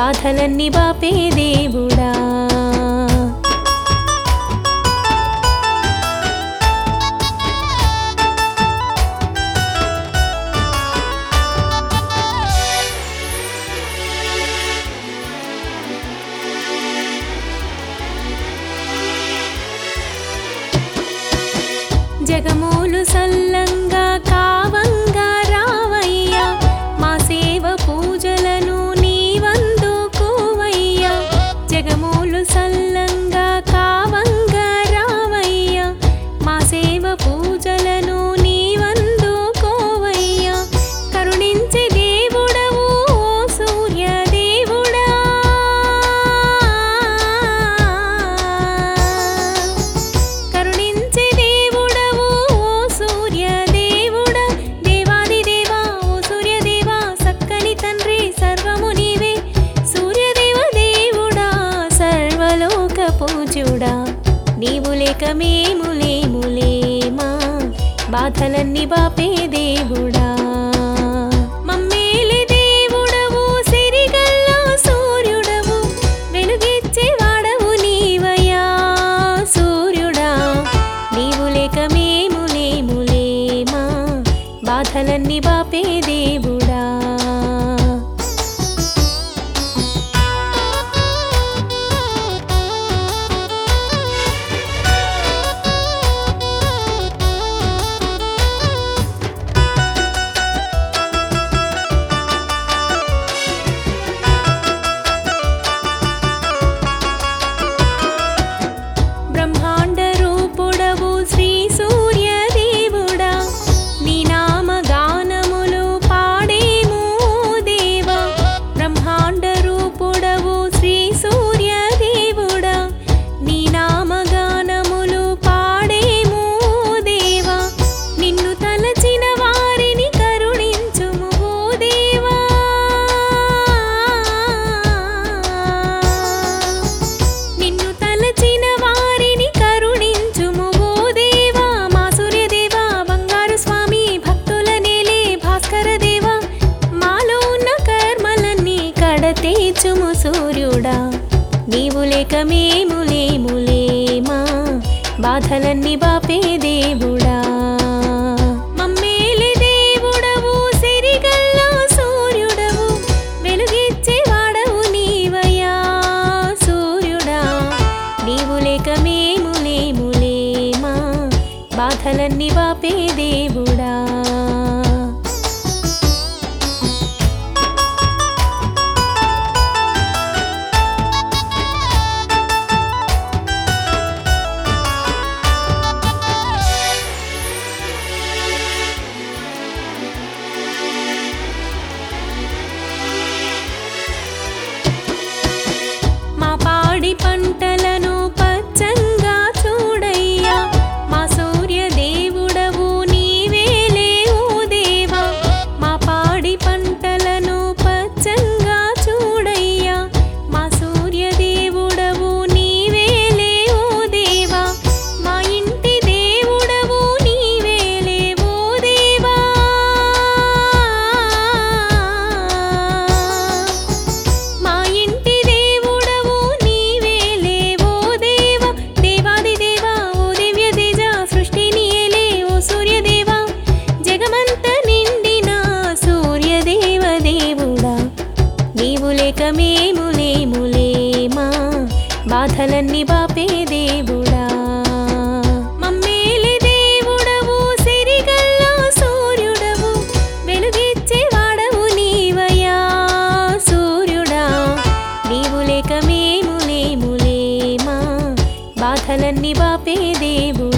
బాధలన్నీ బాపే దేవుడా జగమూలు సల్లంగా కావంగా రావయ్యా మా సేవ పూజలను నీవందుకోవయ్యా జగమూలు సల్లంగా కావంగా రావయ్యా మా సేవ పూజలను నీవందుకోవయ్యా కరుణించే దేవుడవు ఓ సూర్య దేవుడా కరుణించే దేవుడవు ఓ సూర్య దేవుడా దేవాది దేవా ఓ సూర్య దేవా సక్కని తండ్రి సర్వము నీవే సూర్యదేవ దేవుడా సర్వలోక పూజుడా నీవు లేక మేము లేము లేమా బాధలన్నీ బాపే దేవుడా మమ్మేలి దేవుడవు సిరిగల్లా సూర్యుడవు వెలుగిచ్చే వాడవు నీవయ్యా సూర్యుడా నీవు లేక మేము లేము లేమా బాధలన్నీ బాపే దేవుడా బ్రహ్మాండ రూపుడవు శ్రీ సూర్య దేవుడా నీ నామ గానములు పాడేము దేవా బ్రహ్మాండ రూపుడవు శ్రీ సూర్య దేవుడా నీ నామ గానములు పాడేము దేవా నిన్ను తలచిన వారిని కరుణించుము ఓ దేవా నిన్ను తలచిన వారిని కరుణించుము ఓ దేవా మా సూర్యదేవా బంగారు స్వామి భక్తుల నేలే భాస్కర దేవా మాలో ఉన్న కర్మలన్నీ కడతేచుము సూర్యుడా నీవు లేక మేము లేము లేమా బాధలన్నీ బాపే దేవుడా మమ్మేలి దేవుడవు సిరిగల్లా సూర్యుడవు వెలుగిచ్చే వాడవు నీవయ్యా సూర్యుడా నీవు లేక మేము లేము లేమా బాధలన్నీ బాపే దేవుడా మా పాడి పంటలను పచ్చంగా చూడయ్యా మా సూర్య దేవుడవు నీవేలే ఓ దేవా మా పాడి పంటలను పచ్చంగా చూడయ్యా మా సూర్య దేవుడవు నీవేలే ఓ దేవా మా ఇంటి దేవుడవు నీవేలే ఓ దేవా మా ఇంటి దేవుడవు నీవేలే ఓ దేవా దేవాది దేవా ఓ దివ్య తేజ సృష్టిని ఏలే ఓ సూర్యదేవా జగమంత నిండిన సూర్యదేవ దేవుడా నీవు లేక మేము లేము లేమా బాధలన్నీ బాపే దేవుడా మమ్మేలి దేవుడవు సిరిగల్లా సూర్యుడవు వెలుగిచ్చే వాడవు నీవయ్యా సూర్యుడా నీవు లేక మేము లేము లేమా బాధలన్నీ బాపే దేవుడా